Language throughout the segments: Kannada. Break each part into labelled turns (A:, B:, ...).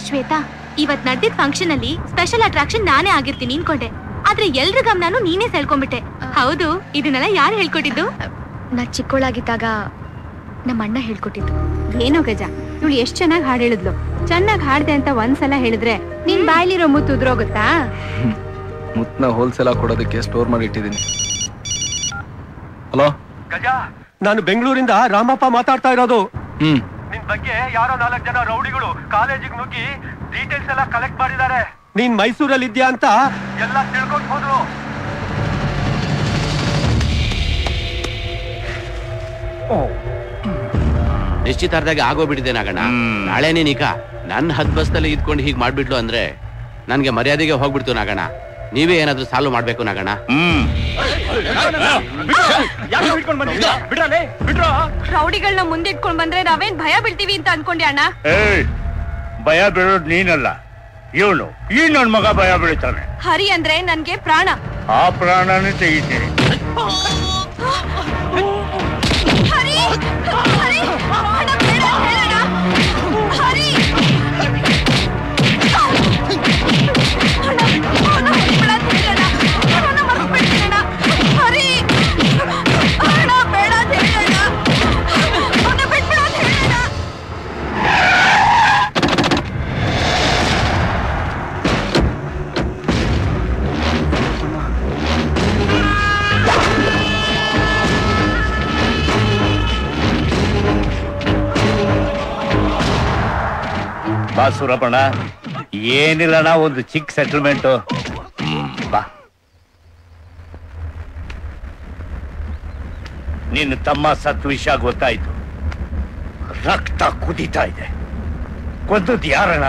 A: ಶ್ವೇತಾ ಇವತ್ ನಡೆದಿದ್ ಫಂಕ್ಷನ್ ಅಲ್ಲಿ ಸ್ಪೆಷಲ್ ಅಟ್ರಾಕ್ಷನ್ ನಾನೇ ಆಗಿರ್ತೀನಿ ಅನ್ಕೊಂಡೆ ಆದ್ರೆ ಎಲ್ರ ಗಮನನು ನೀನೇ ಸೆಳ್ಕೊಂಡ್ಬಿಟ್ಟೆ ಹೌದು ಇದನ್ನೆಲ್ಲ ಯಾರು ಹೇಳ್ಕೊಟ್ಟಿದ್ದು
B: ನಾ ಚಿಕ್ಕವಳಾಗಿದ್ದಾಗ ನಮ್ಮ ಅಣ್ಣ ಹೇಳ್ಕೊಟ್ಟಿದ್ದು
A: ಏನೋ ಗಜ ಇವಳು ಎಷ್ಟ್ ಚೆನ್ನಾಗಿ ಹಾಡ್ ಹೇಳಿದ್ಲು ಚೆನ್ನಾಗಿ ಹಾಡ್ದೆ ಅಂತ ಒಂದ್ಸಲ ಹೇಳಿದ್ರೆ ನಿನ್ ಬಾಯ್ಲಿರೋ ಮುತ್ತು ಉದ್ರೋಗುತ್ತಾ
C: ಮುತ್ನ ಹೋಲ್ಸೇಲ್ ಆಗಿ ಕೊಡೋದಕ್ಕೆ ಸ್ಟೋರ್ ಮಾಡಿ ಇಟ್ಟಿದ್ದೀನಿ ಹಲೋ
D: ಗಜ ನಾನು ಬೆಂಗಳೂರಿಂದ ರಾಮಪ್ಪ ಮಾತಾಡ್ತಾ ಇರೋದು
C: ಹ್ಮ್
D: ನಿನ್ ಬಗ್ಗೆ ಯಾರೋ ನಾಲ್ಕು ಜನ ರೌಡಿಗಳು ಕಾಲೇಜಿಗೆ ನುಗ್ಗಿ ಡೀಟೇಲ್ಸ್ ಎಲ್ಲ ಕಲೆಕ್ಟ್ ಮಾಡಿದ್ದಾರೆ ನೀನ್ ಮೈಸೂರಲ್ಲಿ ಇದ್ಯಾ ಅಂತ ಎಲ್ಲ ತಿಳ್ಕೊಂಡು ಹೋದ್ರು
E: ನಿಶ್ಚಿತಾರ್ಧಾಗ ಆಗೋಗ್ಬಿಟ್ಟಿದೆ ನಾಗಣ್ಣ ನಾಳೆನೇ ನಿಕ ನನ್ನ ಹದ್ ಬಸ್ದಲ್ಲಿ ಇದ್ಕೊಂಡು ಹೀಗ್ ಮಾಡ್ಬಿಟ್ಲು ಅಂದ್ರೆ ನನ್ಗೆ ಮರ್ಯಾದೆಗೆ ಹೋಗ್ಬಿಡ್ತು ನಾಗಣ್ಣ ನೀವೇ ಏನಾದ್ರೂ ಸಾಲ್ವ್ ಮಾಡ್ಬೇಕು ನಾಗಣ್ಣ
A: ರೌಡಿಗಳನ್ನ ಮುಂದಿಟ್ಕೊಂಡ್ ಬಂದ್ರೆ ನಾವೇನ್ ಭಯ ಬೀಳ್ತೀವಿ ಅಂತ ಅನ್ಕೊಂಡೆ ಅಣ್ಣ
F: ಏಯ್ ಭಯ ಬೀಳೋದು ನೀನಲ್ಲ ಇವನು ಈ ನನ್ ಮಗ ಭಯ ಬೀಳ್ತಾನೆ
A: ಹರಿ ಅಂದ್ರೆ ನನ್ಗೆ ಪ್ರಾಣ
F: ಆ ಪ್ರಾಣನೇ ತೆಗಿತೀನಿ
A: ಹರಿ ಹರಿ ಅಣ್ಣ, ಬೇಡ, ಬೇಡಣ್ಣ. ಹರಿ ಅಣ್ಣ, ಅಣ್ಣ, ಹೊಡಿಬೇಡ ಅಂತ ಹೇಳಣ್ಣ. ಅಣ್ಣ, ಮರ್ತ್ಬಿಡ್ತೀನಣ್ಣ. ಹರಿ ಅಣ್ಣ, ಬೇಡ ಅಂತ ಹೇಳಣ್ಣ. ಅಣ್ಣ, ಬಿಟ್ಬಿಡು ಅಂತ ಹೇಳಣ್ಣ.
F: ಬಾ ಸೂರಪ್ಪಣ್ಣ ಏನಿಲ್ಲಣ್ಣ ಒಂದು ಚಿಕ್ಕ ಸೆಟಲ್ಮೆಂಟ್ ಬಾ ನಿನ್ನ ತಮ್ಮ ಸತ್ ವಿಷಯ ಗೊತ್ತಾಯ್ತು ರಕ್ತ ಕುದೀತಾ ಇದೆ ಕೊಂದದ್ ಯಾರಣ್ಣ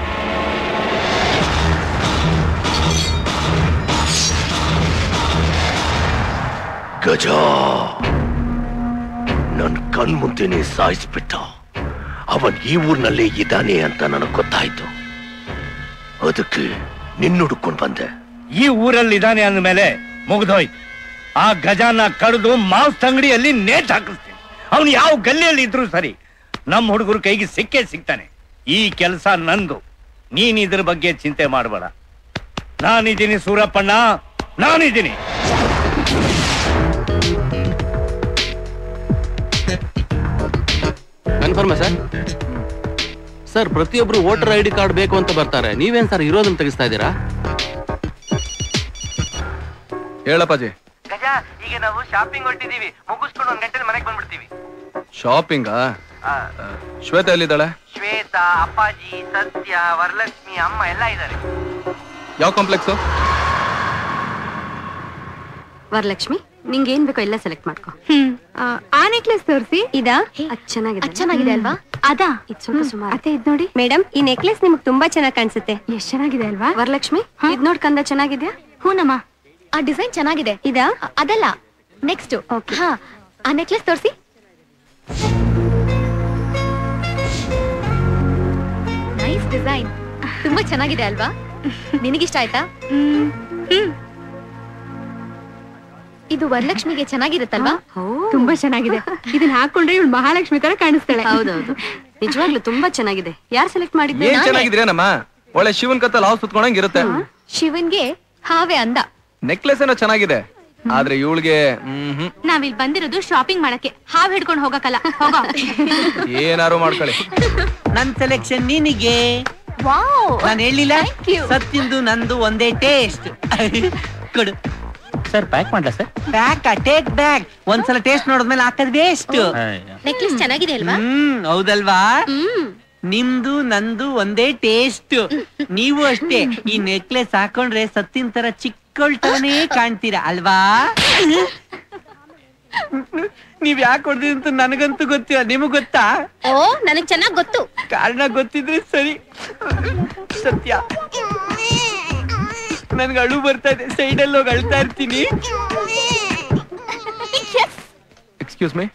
G: ಗಜ ನನ್ ಕಣ್ ಮುಂದೆನೆ ಸಾಯಿಸ್ಬಿಟ್ಟ ಅವನ್ ಈ ಊರ್ನಲ್ಲೇ ಇದ್ದಾನೆ ಅಂತ ನನಗ್ ಗೊತ್ತಾಯ್ತು ಅದಕ್ಕೆ ನಿನ್ನ ಹುಡ್ಕೊಂಡ್ ಬಂದೆ
F: ಈ ಊರಲ್ಲಿ ಇದ್ದಾನೆ ಅಂದ್ಮೇಲೆ ಮುಗ್ದೋಯ್ತು ಆ ಗಜಾನ ಕಡಿದು ಮಾಂಸ ಅಂಗಡಿಯಲ್ಲಿ ನೇಟ್ ಹಾಕಿಸ್ತೀನಿ ಅವನು ಯಾವ ಗಲ್ಲಿಯಲ್ಲಿ ಇದ್ರು ಸರಿ ನಮ್ಮ ಹುಡುಗರು ಕೈಗೆ ಸಿಕ್ಕೇ ಸಿಗ್ತಾನೆ ಈ ಕೆಲಸ ನಂದು ನೀನ್ ಇದ್ರ ಬಗ್ಗೆ ಚಿಂತೆ ಮಾಡಬೇಡ ನಾನಿದ್ದೀನಿ ಸೂರಪ್ಪಣ್ಣ ನಾನಿದ್ದೀನಿ
E: ಕನ್ಫರ್ಮ ಸರ್ ಸರ್ ಪ್ರತಿಯೊಬ್ರು ವೋಟರ್ ಐ ಡಿ ಕಾರ್ಡ್ ಬೇಕು ಅಂತ ಬರ್ತಾರೆ ನೀವೇನ್ ಸರ್ ಇರೋದನ್ನ ತೆಗಿಸ್ತಾ ಇದ್ದೀರಾ
C: ಹೇಳಪ್ಪಾಜಿ
H: ಗಜ ಈಗ ನಾವು ಶಾಪಿಂಗ್ ಹೊರಟಿದೀವಿ ಮುಗಿಸ್ಕೊಂಡು ಒಂದ್ ಗಂಟೆ ಮನೆಗೆ ಬಂದ್ಬಿಡ್ತೀವಿ
C: ಶಾಪಿಂಗಾ
H: ಆ,
C: ಶ್ವೇತಾ ಎಲ್ಲಿದ್ದಾಳೆ
H: ಶ್ವೇತಾ ಅಪ್ಪಾಜಿ ಸತ್ಯ ವರಲಕ್ಷ್ಮಿ ಅಮ್ಮ ಎಲ್ಲ ಇದ್ದಾರೆ
C: ಯಾವ ಕಾಂಪ್ಲೆಕ್ಸು
B: ವರಲಕ್ಷ್ಮಿ ನಿಂಗೆ ಏನ್ ಬೇಕೋ ಎಲ್ಲ ಸೆಲೆಕ್ಟ್ ಮಾಡ್ಕೊ
A: ಹ್ಮ್ ಆ, ಆ ನೆಕ್ಲೆಸ್ ತೋರಿಸಿ ಇದಾ
B: ಅದ್ ಚೆನ್ನಾಗಿದೆ
A: ಅದ್ ಚೆನ್ನಾಗಿದೆ ಅಲ್ವಾ ಅದಾ
B: ಇದು ಸ್ವಲ್ಪ ಸುಮಾರು
A: ಅತ್ತೆ ಇದ್ ನೋಡಿ
B: ಮೇಡಮ್ ಈ ನೆಕ್ಲೆಸ್ ನಿಮ್ಗೆ ತುಂಬಾ ಚೆನ್ನಾಗಿ ಕಾಣಿಸುತ್ತೆ
A: ಎಷ್ಟ್ ಚೆನ್ನಾಗಿದೆ ಅಲ್ವಾ
B: ವರಲಕ್ಷ್ಮಿ ಇದ್ ನೋಡ್ ಕಂದ ಚೆನ್ನಾಗಿದ್ಯಾ
A: ಹೂನಮ್ಮ
B: ಆ ಡಿಸೈನ್ ಚೆನ್ನಾಗಿದೆ ಇದಾ ಅದಲ್ಲ ನೆಕ್ಸ್ಟ್ ಹಾ ಆ ನೆಕ್ಲೆಸ್ ತೋರಿಸಿ ನೈಸ್ ಡಿಸೈನ್ ತುಂಬಾ ಚೆನ್ನಾಗಿದೆ ಅಲ್ವಾ ನಿನಗಿಷ್ಟ ಆಯ್ತಾ
A: ಹ್ಮ್ ಹ್ಮ್
B: ಇದು ವರಲಕ್ಷ್ಮಿಗೆ ಚೆನ್ನಾಗಿರುತ್ತಲ್ವಾ
A: ತುಂಬಾ ಚೆನ್ನಾಗಿದೆ ಇದನ್ನ ಹಾಕೊಂಡ್ರೆ ಇವಳು ಮಹಾಲಕ್ಷ್ಮಿ ತರ ಕಾಣಿಸ್ತಾಳೆ
B: ಹೌದೌದು ನಿಜವಾಗ್ಲೂ ತುಂಬಾ ಚೆನ್ನಾಗಿದೆ ಯಾರ್ ಸೆಲೆಕ್ಟ್ ಮಾಡಿದ್ದೆ
C: ಏನ್ ಚೆನ್ನಾಗಿದ್ರೇನಮ್ಮ ಒಳ್ಳೆ ಶಿವನ್ ಕತ್ತಲ್ ಹಾವು ಸುತ್ಕೊಂಡಂಗ್ ಇರುತ್ತೆ
B: ಶಿವನ್ಗೆ ಹಾವೆ ಅಂದ
C: ನೆಕ್ಲೆಸ್ ಏನೋ ಚೆನ್ನಾಗಿದೆ ಆದ್ರೆ ಇವಳಿಗೆ ಹ್ಮ್ ಹ್ಮ್
A: ನಾವಿಲ್ ಬಂದಿರೋದು ಶಾಪಿಂಗ್ ಮಾಡಕ್ಕೆ ಹಾವ್ ಹಿಡ್ಕೊಂಡು ಹೋಗಕ್ಕಲ್ಲ ಹೋಗೋ
C: ಏನಾರು ಮಾಡ್ಕೊಳ್ಳಿ
H: ನನ್ ಸೆಲೆಕ್ಷನ್ ನಿನಗೆ
B: ವಾವ್
H: ನಾನು ಹೇಳಿಲ್ಲ
B: Thank you.
H: ಸತ್ತಿಂದು ನಂದು ಒಂದೇ ಟೇಸ್ಟ್ ಕೊಡು
F: ಸರ್ ಪ್ಯಾಕ್ ಮಾಡ್ಲಾ ಸರ್
H: ಬ್ಯಾಕ್ ಟೇಕ್ ಬ್ಯಾಕ್ ಒಂದ್ಸಲ ಟೇಸ್ಟ್ ನೋಡಿದ್ಮೇಲೆ ಹಾಕದ್ ವೇಸ್ಟ್
B: ನೆಕ್ಲೆಸ್ ಚೆನ್ನಾಗಿದೆ ಅಲ್ವಾ
H: ಹ್ಮ್ ಹೌದಲ್ವಾ
B: ಹ್ಮ್
H: ನಿಮ್ದು ನಂದು ಒಂದೇ ಟೇಸ್ಟ್ ನೀವು ಅಷ್ಟೇ ಈ ನೆಕ್ಲೆಸ್ ಹಾಕೊಂಡ್ರೆ ಸತ್ತಿನ ತರ ಚಿಕ್ಕಳ್ತಾನೆ ಕಾಣ್ತೀರಾ ಅಲ್ವಾ ನೀವ್ ಯಾಕೆ ಹೊಡ್ದಿ ಅಂತ ನನಗಂತೂ ಗೊತ್ತಿಲ್ಲ ನಿಮಗ್ ಗೊತ್ತಾ
B: ಓ ನನಗ್ ಚೆನ್ನಾಗ್ ಗೊತ್ತು
H: ಕಾರಣ ಗೊತ್ತಿದ್ರೆ ಸರಿ ಸತ್ಯ ನನ್ಗೆ ಅಳು ಬರ್ತಾ ಇದೆ ಸೈಡಲ್ಲಿ ಹೋಗಿ ಅಳ್ತಾ ಇರ್ತೀನಿ
C: ಎಕ್ಸ್ಕ್ಯೂಸ್ ಮೀ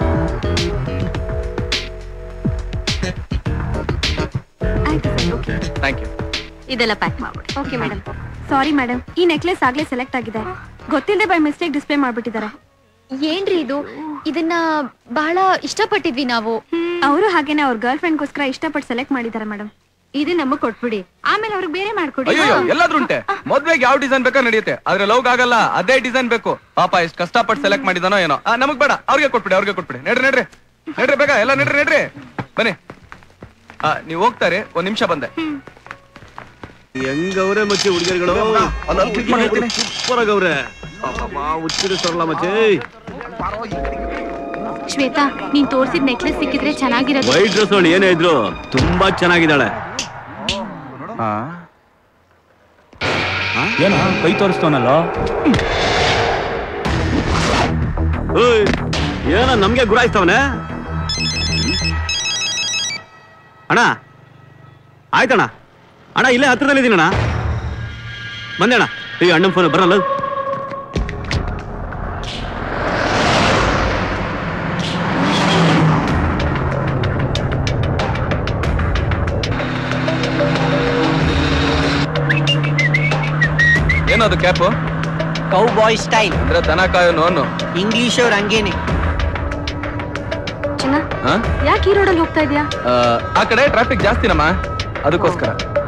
C: ಥ್ಯಾಂಕ್ ಯು
B: ಇದೆಲ್ಲ ಪ್ಯಾಕ್ ಮಾಡ್ಬಿಡಿ
A: ಓಕೆ ಮೇಡಮ್ ಸಾರಿ ಮೇಡಮ್ ಈ ನೆಕ್ಲೆಸ್ ಆಗ್ಲೇ ಸೆಲೆಕ್ಟ್ ಆಗಿದೆ ಗೊತ್ತಿಲ್ಲದೆ ಬೈ ಮಿಸ್ಟೇಕ್ ಡಿಸ್ಪ್ಲೇ ಮಾಡ್ಬಿಟ್ಟಿದ್ದಾರೆ
B: ಏನ್ರಿ ಇದು ಇದನ್ನ ಬಹಳ ಇಷ್ಟಪಟ್ಟಿದ್ವಿ ನಾವು
A: ಅವರು ಹಾಗೇನೆ ಅವ್ರ ಗರ್ಲ್ ಫ್ರೆಂಡ್ಗೋಸ್ಕರ ಇಷ್ಟಪಟ್ಟು ಸೆಲೆಕ್ಟ್ ಮಾಡಿದ್ದಾರೆ ಮೇಡಮ್ ಇದು ನಮಗ್ ಕೊಟ್ಬಿಡಿ ಆಮೇಲೆ ಅವ್ರಿಗೆ ಬೇರೆ ಮಾಡ್ಕೊಡಿ
C: ಅಯ್ಯೋ ಎಲ್ಲಾದ್ರೂ ಉಂಟೆ ಮದ್ವೆಗೆ ಯಾವ ಡಿಸೈನ್ ಬೇಕಾ ನಡೆಯುತ್ತೆ ಆದ್ರೆ ಲವ್ ಆಗಲ್ಲ ಅದೇ ಡಿಸೈನ್ ಬೇಕು ಪಾಪ ಎಷ್ಟು ಕಷ್ಟಪಟ್ಟು ಸೆಲೆಕ್ಟ್ ಮಾಡಿದಾನೋ ಏನೋ ಆ, ನಮಗ್ ಬೇಡ ಅವ್ರಿಗೆ ಕೊಟ್ಬಿಡಿ ಅವ್ರಿಗೆ ಕೊಟ್ಬಿಡಿ ನಡ್ರಿ ನಡ್ರಿ ನಡ್ರಿ ಬೇಗ ಎಲ್ಲ ನಡ್ರಿ ನಡ್ರಿ ಬನ್ನಿ ಆ, ನೀವ್ ಹೋಗ್ತಾರೆ ಒಂದ್ ನಿಮಿಷ ಬಂದೆ
I: ಹೆಂಗವ್ರೆ ಮಚ್ಚಿ ಹುಡುಗಿಯರುಗಳು ಸೂಪರ್ ಆಗವ್ರೆ ಹುಚ್ಚಿಡಿಸ್ತಾರಲ್ಲ ಮಚ್ಚಿ
B: ಶ್ವೇತಾ ನೀನ್ ತೋರ್ಸಿದ್ ನೆಕ್ಲೆಸ್ ಸಿಕ್ಕಿದ್ರೆ ಚೆನ್ನಾಗಿರೋದು
I: ವೈಟ್ ಡ್ರೆಸ್ ಅವಳು ಏನೇ ಇದ್ರು ತುಂಬಾ ಚೆನ್ನಾಗಿದ್ದಾಳೆ
J: ಏನ ಕೈ ತೋರಿಸ್ತವನಲ್ಲ
I: ಓಯ್, ಏನ ನಮ್ಗೆ ಗುರಾಯಿಸ್ತವನೆ ಅಣ್ಣ ಆಯ್ತಣ್ಣ ಅಣ್ಣ ಇಲ್ಲೇ ಹತ್ರದಲ್ಲಿದ್ದೀನಿ ಅಣ್ಣ ಬಂದೆ ಅಣ್ಣ ಈ ಅಣ್ಣನ ಫೋನ್ ಬರಲ್ಲ
C: ಏನದು ಕ್ಯಾಪ್
H: ಕೌ ಬಾಯ್ ಸ್ಟೈಲ್
C: ಅಂದ್ರೆ ದನ ಕಾಯೋ ನೋನು
H: ಇಂಗ್ಲಿಷ್ ಅವ್ರ ಹಂಗೇನೆ
B: ಚೆನ್ನ
C: ಹಾ
B: ಯಾಕೆ ಈ ರೋಡಲ್ಲಿ ಹೋಗ್ತಾ ಇದೀಯಾ
C: ಆ, ಆ ಕಡೆ ಟ್ರಾಫಿಕ್ ಜಾಸ್ತಿನಮ್ಮ ಅದಕ್ಕೋಸ್ಕರ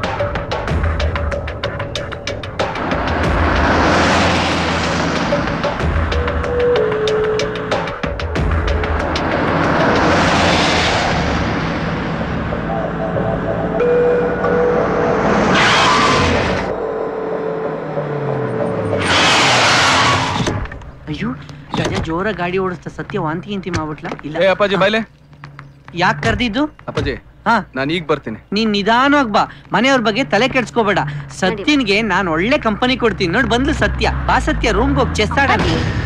H: ಅಯ್ಯೋ ಗಜ ಜೋರ ಗಾಡಿ ಓಡಿಸ್ತಾ ಸತ್ಯ ವಾಂತಿ ಗಿಂತಿ ಮಾಡ್ಬಿಟ್ಲ
C: ಏ
H: ಇಲ್ಲ
C: ಅಪ್ಪಾಜಿ ಬಾಯ್ಲೆ
H: ಯಾಕೆ ಕರ್ದಿದ್ದು
C: ಅಪ್ಪಾಜಿ
H: ಹಾ
C: ನಾನು ಈಗ ಬರ್ತೀನಿ
H: ನೀನ್ ನಿಧಾನವಾಗಿ ಬಾ ಮನೆಯವ್ರ ಬಗ್ಗೆ ತಲೆ ಕೆಡ್ಸ್ಕೋಬೇಡ ಸತ್ಯನ್ಗೆ ನಾನು ಒಳ್ಳೆ ಕಂಪನಿ ಕೊಡ್ತೀನಿ ನೋಡ್ ಬಂದ್ಲು ಸತ್ಯ ಬಾ ಸತ್ಯ ರೂಮ್ಗೆ ಹೋಗಿ ಚೆಸ್ ಆಡ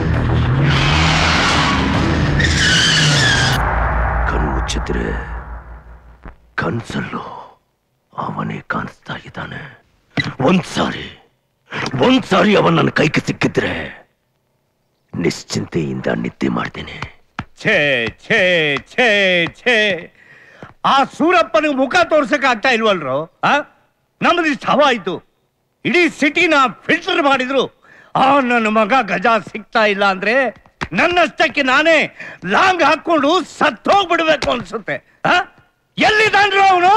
G: ಕಣ್ಮುಚ್ಚಿದ್ರೆ ಕನ್ಸಲ್ಲೂ ಅವನೇ ಕಾಣಿಸ್ತಾ ಇದ್ದಾನೆ ಒಂದ್ಸಾರಿ ಒಂದ್ಸಾರಿ ಅವನ್ ನನ್ನ ಕೈಗೆ ಸಿಕ್ಕಿದ್ರೆ ನಿಶ್ಚಿಂತೆಯಿಂದ ನಿದ್ದೆ ಮಾಡ್ತೇನೆ
F: ಛೇ ಛೇ ಛೇ ಛೇ ಆ ಸೂರಪ್ಪನಿಗೆ ಮುಖ ತೋರ್ಸಕ್ ಆಗ್ತಾ ಇಲ್ವಲ್ರು ಆ ನಮ್ದು ಇಷ್ಟು ಹವ ಆಯ್ತು ಇಡೀ ಸಿಟಿನ ಫಿಲ್ಟರ್ ಮಾಡಿದ್ರು ಆ ನನ್ನ ಮಗ ಗಜ ಸಿಗ್ತಾ ಇಲ್ಲ ಅಂದ್ರೆ ನನ್ನಷ್ಟಕ್ಕೆ ನಾನೇ ಲಾಂಗ್ ಹಾಕೊಂಡು ಸತ್ತೋಗ್ಬಿಡ್ಬೇಕು ಅನ್ಸುತ್ತೆ ಆ? ಎಲ್ಲಿದ್ದಾನ್ರು ಅವನು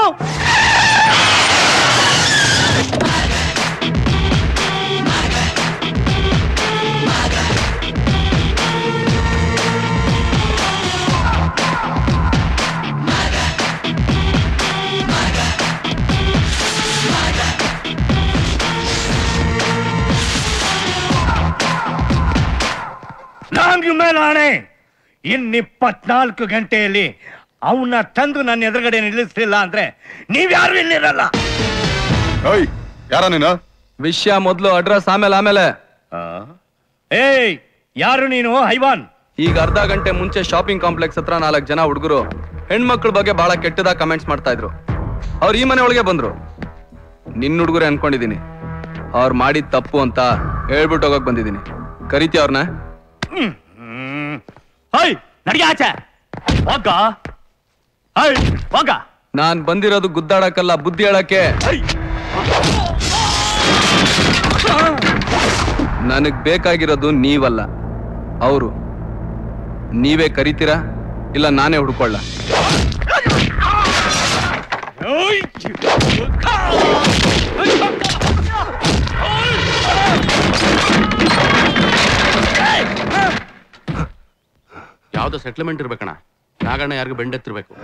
F: ನಾನ್ ಮೇಲೆ ಆಣೆ ಇನ್ನಿಪ್ಪತ್ನಾಲ್ಕು ಗಂಟೆಯಲ್ಲಿ ಅವನ್ನ ತಂದು ನನ್ನ ಎದುರುಗಡೆ ನಿಲ್ಲಿಸ್ಲಿಲ್ಲ ಅಂದ್ರೆ ನೀವ್ಯಾರು ಇಲ್ಲಿರಲ್ಲ
C: ಯಾರ ನೀನು ವಿಷಯ ಮೊದ್ಲು ಅಡ್ರೆಸ್ ಆಮೇಲೆ ಆಮೇಲೆ
F: ಏಯ್ ಯಾರು ನೀನು ಹೈವಾನ್
C: ಈಗ ಅರ್ಧ ಗಂಟೆ ಮುಂಚೆ ಶಾಪಿಂಗ್ ಕಾಂಪ್ಲೆಕ್ಸ್ ಹತ್ರ ನಾಲ್ಕು ಜನ ಹುಡುಗರು ಹೆಣ್ಮಕ್ಳ ಬಗ್ಗೆ ಬಹಳ ಕೆಟ್ಟದಾಗ ಕಮೆಂಟ್ಸ್ ಮಾಡ್ತಾ ಇದ್ರು ಅವ್ರು ಈ ಮನೆ ಒಳಗೆ ಬಂದ್ರು ನಿನ್ನ ಹುಡುಗರೇ ಅನ್ಕೊಂಡಿದೀನಿ ಅವ್ರು ಮಾಡಿದ ತಪ್ಪು ಅಂತ ಹೇಳ್ಬಿಟ್ಟು ಹೋಗಕ್ ಬಂದಿದ್ದೀನಿ ಕರಿತಿ ಅವ್ರನ್ನ
F: ಹೈ ನಡಿಗೆ ಆಚೆ ಹೋಗ ಹೈ ಹೋಗ
C: ನಾನ್ ಬಂದಿರೋದು ಗುದ್ದಾಡಕ್ಕಲ್ಲ ಬುದ್ಧಿ ಹೇಳಕ್ಕೆ ನನಗ್ ಬೇಕಾಗಿರೋದು ನೀವಲ್ಲ ಅವರು ನೀವೇ ಕರಿತೀರಾ ಇಲ್ಲ ನಾನೇ ಹುಡ್ಕೊಳ್ಳ
E: ಯಾವ್ದೋ ಸೆಟ್ಲ್ಮೆಂಟ್ ಇರ್ಬೇಕಣ್ಣ ನಾಗಣ್ಣ ಯಾರಿಗೂ ಬೆಂಡೆತ್ತಿರ್ಬೇಕು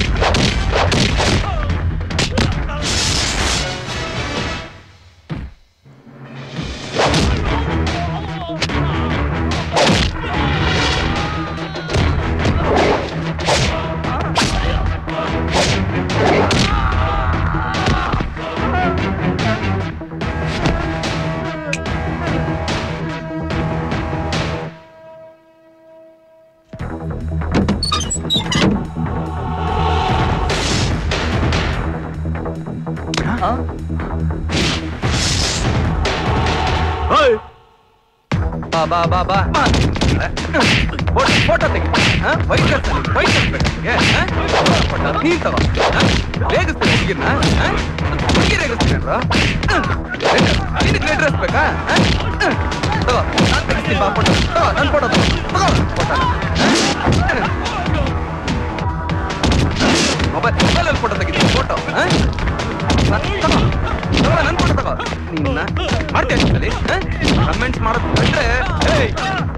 C: ಬಾ ಬಾ ಬಾ ಬಾ ಫೋಟೋ ಫೋಟೋ ತೆಗಿ ವೈಟ್ ಡ್ರೆಸ್ ವೈಟ್ ಡ್ರೆಸ್ ಬೇಕು ನಿಮ್ಗೆ, ಹಾ? ಫೋಟೋ ನೀನ್ ತಗೋ ಹಾ? ರೇಗಿಸ್ತೀನಿ ಹುಡುಗಿರ್ನ ಹುಡುಗಿ ರೇಗಿಸ್ತೀನಿ ಅಲ್ವಾ ನಿನಗೆ ರೆಡ್ ಡ್ರೆಸ್ ಬೇಕಾ ಹಾ? ತಗೋ ನಾನು ತೆಗಿಸ್ತೀನಿ ಬಾ ಫೋಟೋ ತಗೋ ನನ್ನ ಫೋಟೋ ತಗೋ ತಗೋ ಫೋಟೋ ಮೊಬೈಲ್ ಮೊಬೈಲಲ್ಲಿ ಫೋಟೋ ತೆಗಿತೀನಿ ಫೋಟೋ ನನ್ ಫೋಟೋ ತಗೋ ನಿನ್ನ ಮಾಡ್ತೀಯ ಕಮೆಂಟ್ಸ್ ಮಾಡೋದು ಬಿಟ್ರೆ ಏಯ್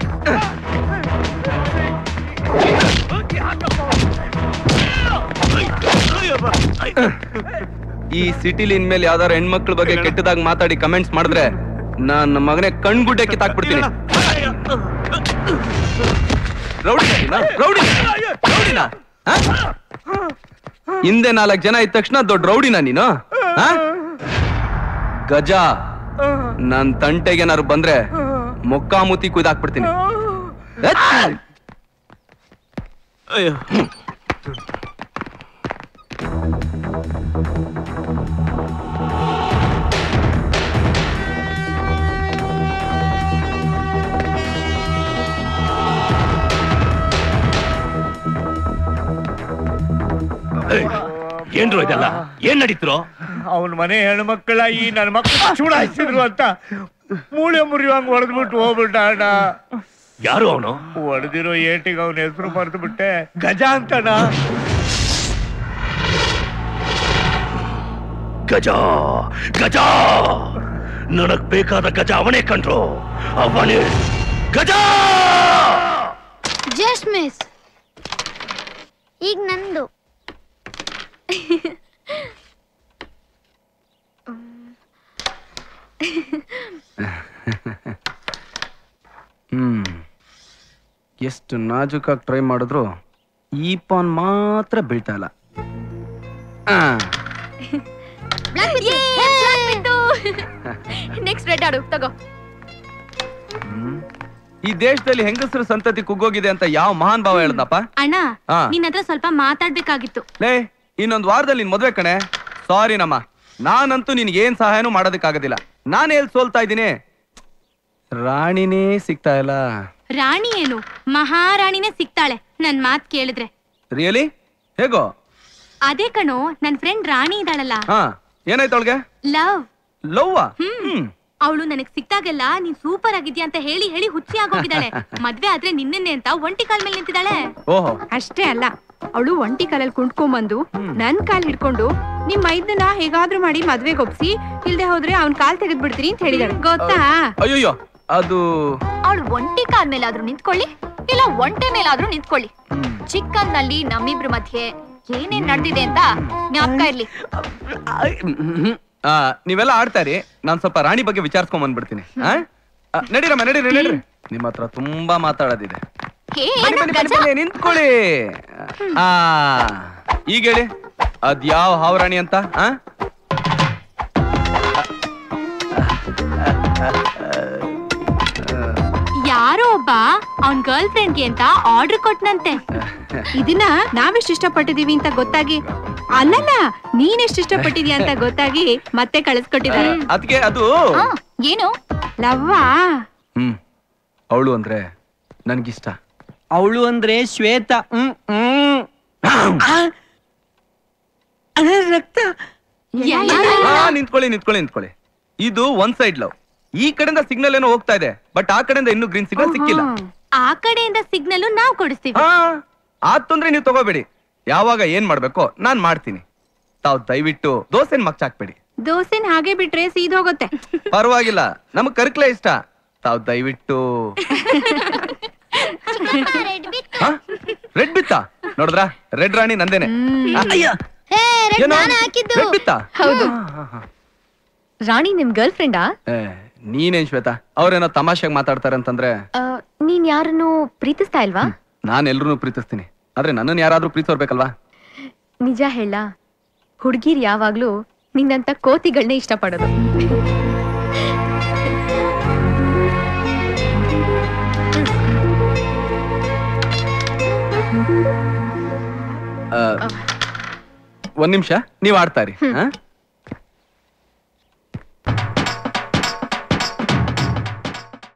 C: ಈ ಸಿಟಿಲಿ ಇನ್ಮೇಲೆ ಯಾವ್ದಾರು ಹೆಣ್ಮಕ್ಳ ಬಗ್ಗೆ ಕೆಟ್ಟದಾಗ ಮಾತಾಡಿ ಕಮೆಂಟ್ಸ್ ಮಾಡಿದ್ರೆ ನಾನ್ ನಮ್ಮ ಮಗನೇ ಕಣ್ಗುಡ್ಡೆ ಕಿತ್ತಾಕ್ಬಿಡ್ತೀನಿ ರೌಡಿನ ರೌಡಿನ ರೌಡಿನ ಆ? ಹಿಂದೆ ನಾಲ್ಕು ಜನ ಇದ್ದ ತಕ್ಷಣ ದೊಡ್ಡ ರೌಡಿನ ನೀನು ಆ? ಗಜ ನನ್ ತಂಟೆಗೇನಾದ್ರು ಬಂದ್ರೆ ಮೊಕ್ಕಾಮುತಿ ಕುಯ್ದಾಕ್ಬಿಡ್ತೀನಿ ಎತ್! ಅಯ್ಯೋ
G: ಏಯ್, ಏನ್ರು ಇದೆಲ್ಲ ಏನ್ ನಡೀತಿರೋ
F: ಅವನ ಮನೆ ಹೆಣ್ಮಕ್ಳ ಈ ನನ್ನ ಮಕ್ಕಳು ಚೂಡಾಯಿಸಿದ್ರು ಅಂತ ಮೂಳೆ ಮುರಿಯುವಂಗ್ ಹೊಡೆದ್ಬಿಟ್ಟು ಹೋಗ್ಬಿಟ್ಟ ಅಣ್ಣ
G: ಯಾರು ಅವನು
F: ಹೊಡೆದಿರೋ ಏಟಿಗೆ ಅವನ ಹೆಸರು ಮರೆತು ಬಿಟ್ಟೆ ಗಜ ಅಂತಣ್ಣ
G: ಗಜ ಗಜ ನನಗ್ ಬೇಕಾದ ಗಜ ಅವನೇ ಕಂಡ್ರು ಅವನೇ ಗಜ
B: ಜಸ್ಟ್ ಮಿಸ್ ಈಗ ನಂದು
C: ಹ್ಮ್ ಎಷ್ಟು ನಾಜೂಕಾಗಿ ಟ್ರೈ ಮಾಡಿದ್ರು ಈ ಪಾನ್ ಮಾತ್ರ ಬೀಳ್ತಾ ಇಲ್ಲ ಆ,
B: ನೆಕ್ಸ್ಟ್ ರೆಡ್ ಆಡು ತಗೋ
C: ಹ್ಮ್. ಈ ದೇಶದಲ್ಲಿ ಹೆಂಗಸರು ಸಂತತಿ ಕುಗ್ಗೋಗಿದೆ ಅಂತ ಯಾವ ಮಹಾನ್ ಭಾವ ಹೇಳ್ದಪ್ಪ
J: ಅಣ್ಣ
C: ಹಾ.
J: ನಿನ್ ಹತ್ರ ಸ್ವಲ್ಪ ಮಾತಾಡ್ಬೇಕಾಗಿತ್ತು
C: ಲೇ ಇನ್ನೊಂದ್ ವಾರದಲ್ಲಿ ನಿನ್ ಮದ್ವೆ ಕಣೆ ಸಾರಿ ನಮ್ಮ ನಾನಂತೂ ನಿನ್ಗೆ ಏನ್ ಸಹಾಯನೂ ಮಾಡೋದಕ್ಕಾಗೋದಿಲ್ಲ ನಾನು ಎಲ್ಲಿ ಸೋಲ್ತಾ ಇದ್ದೀನಿ ರಾಣಿನೇ ಸಿಗ್ತಾ ಇಲ್ಲ
J: ರಾಣಿ ಏನು ಮಹಾರಾಣಿನೇ ಸಿಗ್ತಾಳೆ ನನ್ ಮಾತ್ ಕೇಳಿದ್ರೆ
C: ರಿಯಲಿ ಹೇಗೋ
J: ಅದೇ ಕಣೋ ನನ್ ಫ್ರೆಂಡ್ ರಾಣಿ ಇದ್ದಾಳಲ್ಲ
C: ಹಾ ಏನಾಯ್ತು ಅವಳಿಗೆ
J: ಲವ್
C: ಲವ್ವ ಹ್ಮ್
J: ಅವಳು ನನಗ್ ಸಿಕ್ತಾಗೆಲ್ಲ ನೀನ್ ಸೂಪರ್ ಆಗಿದ್ಯಾ ಅಂತ ಹೇಳಿ ಹೇಳಿ ಹುಚ್ಚಿ ಆಗೋಗಿದ್ದಾಳೆ ಮದ್ವೆ ಆದ್ರೆ ನಿನ್ನೆನೆ ಅಂತ ಒಂಟಿ ಕಾಲ್ ಮೇಲೆ ನಿಂತಿದ್ದಾಳೆ
C: ಓಹೋ
A: ಅಷ್ಟೇ ಅಲ್ಲ ಅವಳು ಒಂಟಿ ಕಾಲಲ್ಲಿ ಕುಂಟ್ಕೊಂಡ್ಬಂದು ನನ್ ಕಾಲ್ ಹಿಡ್ಕೊಂಡು ನಿಮ್ ಮೈದನ ಹೇಗಾದ್ರೂ ಮಾಡಿ ಮದ್ವೆಗೆ ಒಪ್ಸಿ ಇಲ್ದೆ ಹೋದ್ರೆ ಅವ್ನ್ ಕಾಲ್ ತೆಗೆದ್ ಬಿಡ್ತೀನಿ ಅಂತ ಹೇಳಿದಾಳೆ ಗೊತ್ತಾ
C: ಅಯ್ಯೋ ಅದು
B: ಅವಳು ಒಂಟಿ ಕಾಲ್ ಮೇಲಾದ್ರೂ ನಿಂತ್ಕೊಳ್ಳಿ ಇಲ್ಲ ಒಂಟೆ ಮೇಲಾದ್ರೂ ನಿಂತ್ಕೊಳ್ಳಿ ಚಿಕ್ಕನ್ ನಲ್ಲಿ ನಮ್ಮಿಬ್ರ ಮಧ್ಯೆ ಏನೇನ್ ನಡೆದಿದೆ ಅಂತ ಜ್ಞಾಪಕ ಇರ್ಲಿ
C: ಆ, ನೀವೆಲ್ಲ ಆಡ್ತಾರಿ ನಾನ್ ಸ್ವಲ್ಪ ರಾಣಿ ಬಗ್ಗೆ ವಿಚಾರಿಸ್ಕೊಂಡ್ ಬಂದ್ಬಿಡ್ತೀನಿ ಆ? ಆ, ನಡೀರಮ್ಮ ನಡೀರಿ ನಡೀರಿ ನಿಮ್ಮ ಹತ್ರ ತುಂಬಾ ಮಾತಾಡೋದಿದೆ
B: ಹೇ,
C: ಬನ್ನಿ, ಬನ್ನಿ, ಬನ್ನಿ, ಬನ್ನಿ, ನಿಂತ್ಕೊಳ್ಳಿ ಆ ಈಗ ಹೇಳಿ ಅದ್ ಯಾವ ಹಾವರಾಣಿ ಅಂತ ಆ?
J: ಯಾರೋ ಒಬ್ಬ ಅವನ್ ಗರ್ಲ್ ಫ್ರೆಂಡ್ಗೆ ಅಂತ ಆರ್ಡರ್ ಕೊಟ್ನಂತೆ
A: ಇದನ್ನ ನಾವೆಷ್ಟು ಇಷ್ಟಪಟ್ಟಿದೀವಿ ಅಂತ ಗೊತ್ತಾಗಿ ಅಲ್ಲಲ್ಲ ನೀನೆಷ್ಟು ಇಷ್ಟಪಟ್ಟಿದ್ಯಾ ಅಂತ ಗೊತ್ತಾಗಿ ಮತ್ತೆ ಕಳಿಸ್ಕೊಟ್ಟಿದ್ದಾರೆ
C: ಅದ್ಕೆ ಅದು
B: ಆ, ಏನು
A: ಲವ್ವಾ
C: ಹ್ಮ್ ಅವಳು ಅಂದ್ರೆ ನನ್ಗಿಷ್ಟ
H: ಅವಳು ಅಂದ್ರೆ ಶ್ವೇತಾ ಹ್ಮ್ ಹ್ಮ್ ಆ! ಆ, ರಕ್ತ
C: ಆ, ನಿಂತ್ಕೊಳ್ಳಿ ನಿಂತ್ಕೊಳ್ಳಿ ನಿಂತ್ಕೊಳ್ಳಿ ಇದು ಒನ್ ಸೈಡ್ ಲವ್ ಈ ಕಡೆಯಿಂದ ಸಿಗ್ನಲ್ ಏನೋ ಹೋಗ್ತಾ ಇದೆ ಬಟ್ ಆ ಕಡೆಯಿಂದ ಇನ್ನೂ ಗ್ರೀನ್ ಸಿಗ್ನಲ್ ಸಿಕ್ಕಿಲ್ಲ
J: ಆ ಕಡೆಯಿಂದ ಸಿಗ್ನಲ್ ನಾವ್ ಕೊಡಿಸ್ತೀವಿ
C: ಹಾ ಆದ್ ತೊಂದ್ರೆ ನೀವು ತಗೋಬೇಡಿ ಯಾವಾಗ ಏನ್ ಮಾಡ್ಬೇಕೋ ನಾನ್ ಮಾಡ್ತೀನಿ ತಾವ್ ದಯವಿಟ್ಟು ದೋಸೆನ್ ಮಗ್ಚಾಕ್ಬೇಡಿ
A: ದೋಸೆನ್ ಹಾಗೆ ಬಿಟ್ರೆ ಸೀದೋಗುತ್ತೆ
C: ಪರವಾಗಿಲ್ಲ ನಮಗ್ ಕರ್ಕ್ಲೆ ಇಷ್ಟ ತಾವ್ ದಯವಿಟ್ಟು ರೆಡ್ ಬಿತ್ತ ನೋಡಿದ್ರ ರೆಡ್ ರಾಣಿ ನಂದೇನೆ ಅಯ್ಯ ಏನೋ? ರೆಡ್ ಬಿತ್ತ
B: ಹೌದು ರಾಣಿ ನಿಮ್ ಗರ್ಲ್ ಫ್ರೆಂಡಾ
C: ಏ, ನೀನೇನ್ ಶ್ವೇತಾ ಅವ್ರೇನೋ ತಮಾಷೆಗೆ ಮಾತಾಡ್ತಾರೆ ಅಂತಂದ್ರೆ
B: ನೀನ್ ಯಾರನ್ನು ಪ್ರೀತಿಸ್ತಾ ಇಲ್ವಾ
C: ನಾನ್ ಎಲ್ರು ಪ್ರೀತಿಸ್ತೀನಿ ಆದ್ರೆ ನನ್ನನ್ನು ಯಾರಾದ್ರೂ ಪ್ರೀತಿಸೋರ್ಬೇಕಲ್ವಾ
B: ನಿಜ ಹೇಳ ಹುಡ್ಗಿರ್ ಯಾವಾಗ್ಲೂ ನಿನ್ನಂತ ಕೋತಿಗಳನ್ನೇ ಇಷ್ಟಪಡೋದು
C: ಆ, ಒಂದ್ ನಿಮಿಷ ನೀವ್ ಆಡ್ತಾರಿ ಹಾ